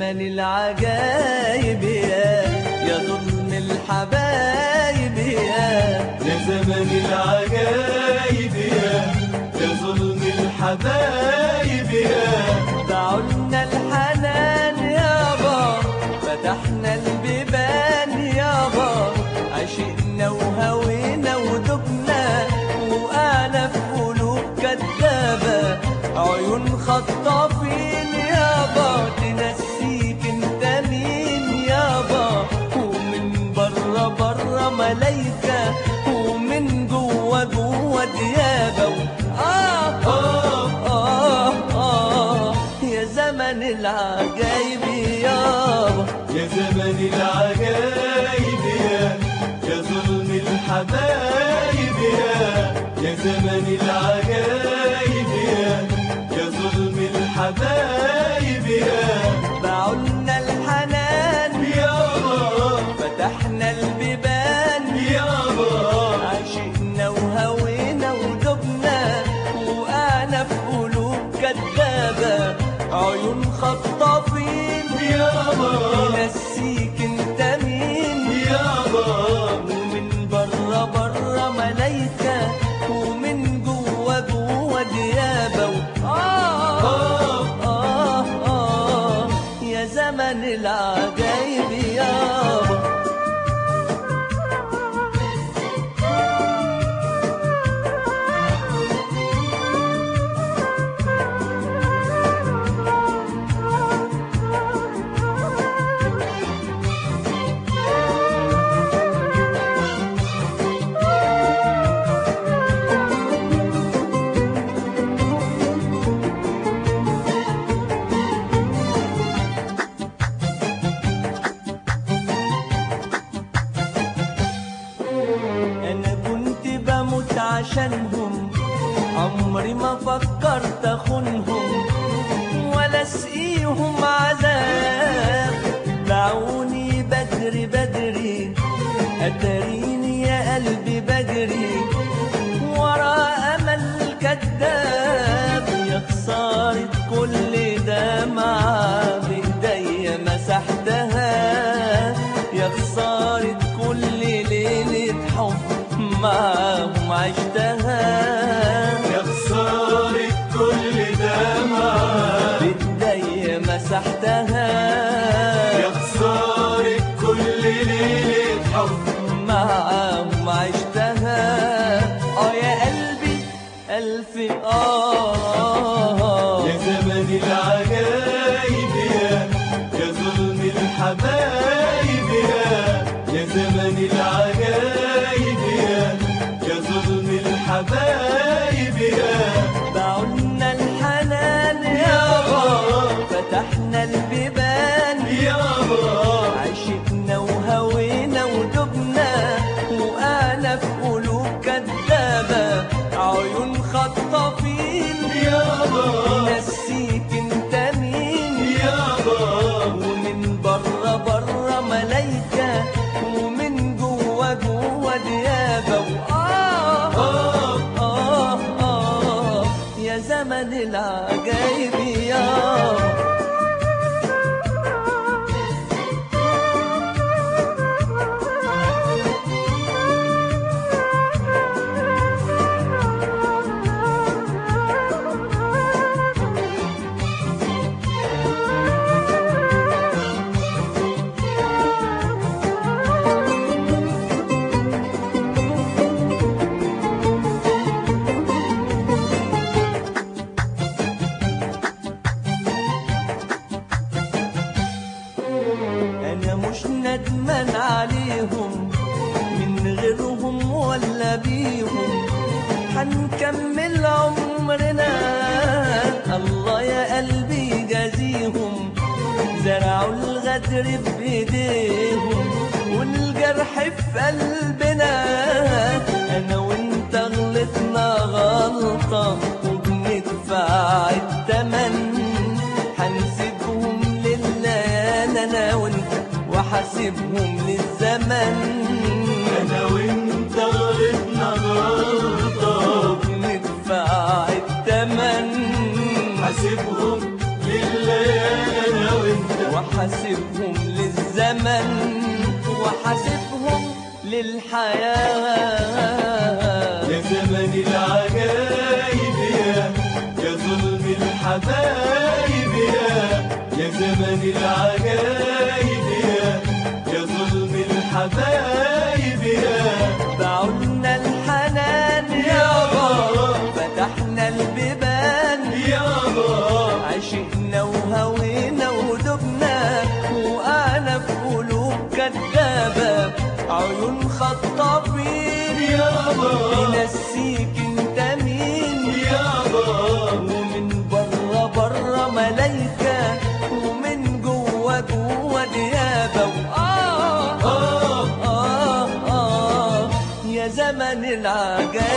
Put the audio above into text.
زمن العجايب يا يا ظلم الحبايب يا يا زمن العجايب يا يا ظلم الحبايب يا دعولنا الحنان يابا فتحنا البيبان يابا عشقنا وهوينا ودبنا وقعنا في قلوب كدابة عيون خطافين يابا تنسيك انت مين يابا ومن بره بره ملايكة ومن جوه جوه ديابة آه آه آه آه يا زمن العجايب يابا يا زمن العجايب يا يا ظلم الحبايب يا يا زمن العجايب يا يا ظلم الحبايب يا باعولنا الحنان يابا فتحنا البيبان يابا عشقنا وهوينا ودبنا وقعنا في قلوب كدابة عيون خطافين يابا ينسيك انت مين يابا ومن بره بره ملايكة ومن جوه جوه ديابة و- آه آه آه يا زمن العجايب يابا انا كنت بموت عشانهم عمري ما فكرت اخونهم ولا اسقيهم عذاب دعوني بدري بدري اتريني يا قلبي بجري ورا امل كذاب يا خسارة كل دمعة بايديا مسحتها يا خسارة كل ليلة حب معاهم عشتها يا خسارة كل دمعة بايديا مسحتها يا خسارة كل ليلة حب معاهم عشتها اه يا قلبي ألف آه يا زمن العجايب يا يا ظلم الحبايب يا يا زمن العجايب يا يا ظلم الحبايب يا باعولنا الحنان يابا فتحنا البيبان يابا عشقنا وهوينا ودبنا وقعنا في قلوب كدابة عيون خطافين يابا نسيك انت مين يابا ومن بره بره ملايكة ومن جوه جوه ديابة وآه آه آه آه يا زمن العجايب يابا انا مش ندمان عليهم من غيرهم ولا بيهم هنكمل عمرنا الله يا قلبي جازيهم زرعوا الغدر بايديهم والجرح في قلبنا انا وانت غلطنا غلطة وبندفع التمن هنسيبهم لله انا وانت وحاسبهم للزمن انا وانت غلطنا غلطة ندفع التمن حاسبهم لله انا وانت للحياة يا زمن العجايب يا يا ظلم الحبايب يا يا زمن العجايب يا يا ظلم الحبايب يا باعولنا الحنان يابا فتحنا البيبان يابا عشقنا وهوينا ودبنا وقعنا في قلوب كدابة عيون خطافين يابا ينسيك انت مين يابا ومن بره بره ملايكة ومن جوه جوه ديابة وآه آه آه آه يا زمن العجائب